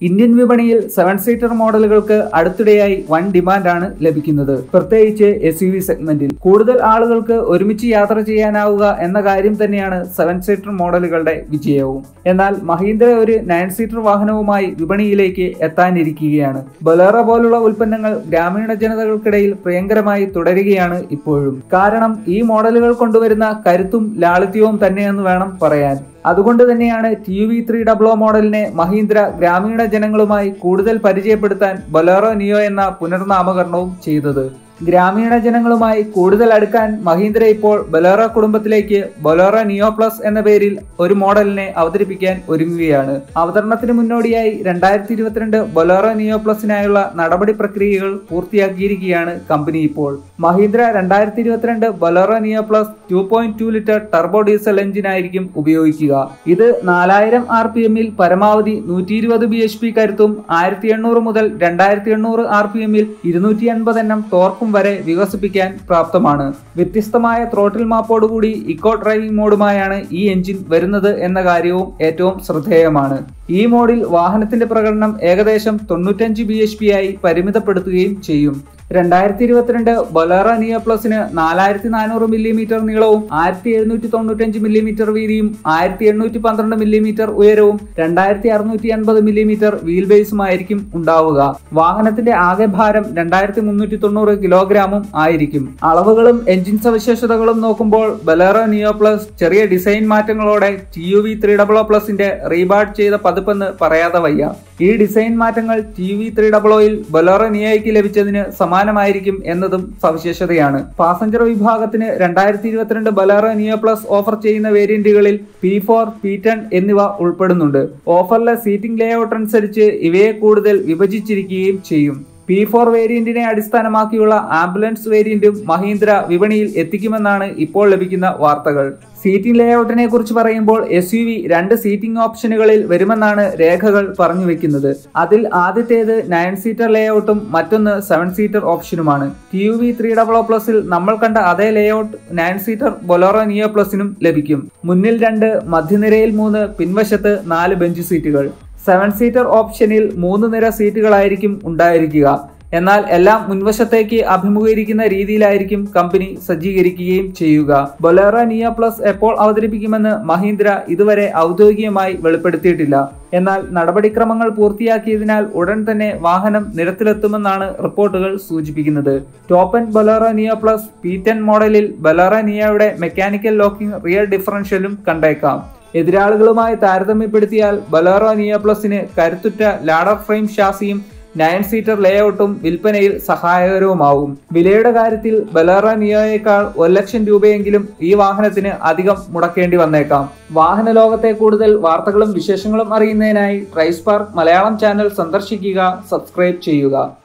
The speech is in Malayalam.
ഇന്ത്യൻ വിപണിയിൽ സെവൻ സീറ്റർ മോഡലുകൾക്ക് അടുത്തിടെയായി വൻ ഡിമാൻഡാണ് ലഭിക്കുന്നത് പ്രത്യേകിച്ച് എസ് യു വി സെഗ്മെന്റിൽ കൂടുതൽ ആളുകൾക്ക് ഒരുമിച്ച് യാത്ര ചെയ്യാനാവുക എന്ന കാര്യം തന്നെയാണ് സെവൻ സീറ്റർ മോഡലുകളുടെ വിജയവും എന്നാൽ മഹീന്ദ്ര ഒരു നയൻ സീറ്റർ വാഹനവുമായി വിപണിയിലേക്ക് എത്താനിരിക്കുകയാണ് ബൊലേറോ പോലുള്ള ഉൽപ്പന്നങ്ങൾ ഗ്രാമീണ ജനതകൾക്കിടയിൽ പ്രിയങ്കരമായി തുടരുകയാണ് ഇപ്പോഴും കാരണം ഈ മോഡലുകൾ കൊണ്ടുവരുന്ന കരുത്തും ലാളിത്യവും തന്നെയെന്ന് വേണം പറയാൻ അതുകൊണ്ട് തന്നെയാണ് ടി വി ത്രീ ഡബ്ലോ മോഡലിനെ മഹീന്ദ്ര ഗ്രാമീണ ജനങ്ങളുമായി കൂടുതൽ പരിചയപ്പെടുത്താൻ ബൊലേറോ നിയോ എന്ന പുനർനാമകരണവും ചെയ്തത് ഗ്രാമീണ ജനങ്ങളുമായി കൂടുതൽ അടുക്കാൻ മഹീന്ദ്ര ഇപ്പോൾ ബൊലേറോ കുടുംബത്തിലേക്ക് ബൊലേറോ നിയോ പ്ലസ് എന്ന പേരിൽ ഒരു മോഡലിനെ അവതരിപ്പിക്കാൻ ഒരുങ്ങുകയാണ് അവതരണത്തിന് മുന്നോടിയായി രണ്ടായിരത്തി ഇരുപത്തിരണ്ട് ബൊലേറോ നിയോ പ്ലസിനായുള്ള നടപടി പ്രക്രിയകൾ പൂർത്തിയാക്കിയിരിക്കുകയാണ് കമ്പനി ഇപ്പോൾ മഹീന്ദ്ര രണ്ടായിരത്തി ഇരുപത്തിരണ്ട് Bolero Neo plus two point two litre turbo diesel എഞ്ചിനായിരിക്കും ഉപയോഗിക്കുക ഇത് നാലായിരം ആർ പി എമ്മിൽ പരമാവധി നൂറ്റി ഇരുപത് ബി എച്ച് പി കരുത്തും ആയിരത്തി എണ്ണൂറ് മുതൽ രണ്ടായിരത്തി എണ്ണൂറ് ആർ പി എമ്മിൽ ഇരുന്നൂറ്റി അൻപത് എണ്ണം ടോർക്കും വരെ വികസിപ്പിക്കാൻ പ്രാപ്തമാണ് വ്യത്യസ്തമായ ത്രോട്ടിൽ മാപ്പോടുകൂടി ഇക്കോ ഡ്രൈവിംഗ് മോഡുമായാണ് ഈ എഞ്ചിൻ വരുന്നത് എന്ന കാര്യവും ഏറ്റവും ശ്രദ്ധേയമാണ് ഈ മോഡിൽ വാഹനത്തിന്റെ പ്രകടനം ഏകദേശം തൊണ്ണൂറ്റഞ്ച് ബി എച്ച് പി ആയി പരിമിതപ്പെടുത്തുകയും ചെയ്യും രണ്ടായിരത്തി ഇരുപത്തിരണ്ട് ബൊലേറോ നിയോ പ്ലസിന് നാലായിരത്തി നാനൂറ് മില്ലിമീറ്റർ നീളവും ആയിരത്തി എഴുന്നൂറ്റി തൊണ്ണൂറ്റഞ്ച് മില്ലിമീറ്റർ വീതിയും ആയിരത്തി എണ്ണൂറ്റി പന്ത്രണ്ട് മില്ലിമീറ്റർ ഉയരവും രണ്ടായിരത്തി അറുന്നൂറ്റി അൻപത് മില്ലിമീറ്റർ വീൽ ബേസുമായിരിക്കും ഉണ്ടാവുക വാഹനത്തിന്റെ ആകെ ഭാരം രണ്ടായിരത്തി മുന്നൂറ്റി തൊണ്ണൂറ് കിലോഗ്രാമും ആയിരിക്കും അളവുകളും എഞ്ചിൻ സവിശേഷതകളും നോക്കുമ്പോൾ ബലേറോ നിയോ പ്ലസ് ചെറിയ ഡിസൈൻ മാറ്റങ്ങളോടെ T U V three double പ്ലസിന്റെ റീബാർഡ് ചെയ്ത പതിപ്പെന്ന് പറയാതെ വയ്യ ഈ ഡിസൈൻ മാറ്റങ്ങൾ T V three double Bolero നിയോയ്ക്ക് ലഭിച്ചതിന് സമാനമായിരിക്കും എന്നതും സവിശേഷതയാണ് പാസഞ്ചർ വിഭാഗത്തിന് രണ്ടായിരത്തി ഇരുപത്തിരണ്ട് ബൊലോറോ നിയോ പ്ലസ് ഓഫർ ചെയ്യുന്ന വേരിയന്റുകളിൽ പി ഫോർ പി ടെൻ എന്നിവ ഉൾപ്പെടുന്നുണ്ട് ഓഫറിലെ സീറ്റിംഗ് ലേഔട്ട് അനുസരിച്ച് ഇവയെ കൂടുതൽ വിഭജിച്ചിരിക്കുകയും ചെയ്യും പി ഫോർ വേരിയന്റിനെ അടിസ്ഥാനമാക്കിയുള്ള ആംബുലൻസ് വേരിയന്റും മഹീന്ദ്ര വിപണിയിൽ എത്തിക്കുമെന്നാണ് ഇപ്പോൾ ലഭിക്കുന്ന വാർത്തകൾ സീറ്റിംഗ് ലേഔട്ടിനെ കുറിച്ച് പറയുമ്പോൾ എസ് യു വി രണ്ട് സീറ്റിംഗ് ഓപ്ഷനുകളിൽ വരുമെന്നാണ് രേഖകൾ പറഞ്ഞു വെക്കുന്നത് അതിൽ ആദ്യത്തേത് നയൻ സീറ്റർ ലേഔട്ടും മറ്റൊന്ന് സെവൻ സീറ്റർ ഓപ്ഷനുമാണ് T U V three double O പ്ലസിൽ നമ്മൾ കണ്ട അതേ layout nine seater Bolero Neo പ്ലസിനും ലഭിക്കും മുന്നിൽ രണ്ട് മധ്യനിരയിൽ മൂന്ന് പിൻവശത്ത് നാല് ബെഞ്ച് സീറ്റുകൾ സെവൻ സീറ്റർ ഓപ്ഷനിൽ മൂന്ന് നിര സീറ്റുകളായിരിക്കും ഉണ്ടായിരിക്കുക എന്നാൽ എല്ലാം മുൻവശത്തേക്ക് അഭിമുഖീകരിക്കുന്ന രീതിയിലായിരിക്കും കമ്പനി സജ്ജീകരിക്കുകയും ചെയ്യുക ബൊലേറോ നിയ പ്ലസ് എപ്പോൾ അവതരിപ്പിക്കുമെന്ന് മഹീന്ദ്ര ഇതുവരെ ഔദ്യോഗികമായി വെളിപ്പെടുത്തിയിട്ടില്ല എന്നാൽ നടപടിക്രമങ്ങൾ പൂർത്തിയാക്കിയതിനാൽ ഉടൻ തന്നെ വാഹനം നിരത്തിലെത്തുമെന്നാണ് റിപ്പോർട്ടുകൾ സൂചിപ്പിക്കുന്നത് ടോപ്പൻ Bolero Neo plus P ten മോഡലിൽ ബൊലേറോ നിയയുടെ മെക്കാനിക്കൽ ലോക്കിംഗ് റിയർ ഡിഫറൻഷ്യലും കണ്ടേക്കാം എതിരാളികളുമായി താരതമ്യപ്പെടുത്തിയാൽ ബൊലേറോ നിയ പ്ലസിന് കരുത്തുറ്റ ലാഡർ ഫ്രെയിം ഷാസിയും നയൻ സീറ്റർ ലേഔട്ടും വിൽപ്പനയിൽ സഹായകരവുമാവും വിലയുടെ കാര്യത്തിൽ ബലേറോ നിയോയേക്കാൾ ഒരു ലക്ഷം രൂപയെങ്കിലും ഈ വാഹനത്തിന് അധികം മുടക്കേണ്ടി വന്നേക്കാം വാഹന ലോകത്തെ കൂടുതൽ വാർത്തകളും വിശേഷങ്ങളും അറിയുന്നതിനായി ട്രൈസ്പാർക്ക് മലയാളം ചാനൽ സന്ദർശിക്കുക സബ്സ്ക്രൈബ് ചെയ്യുക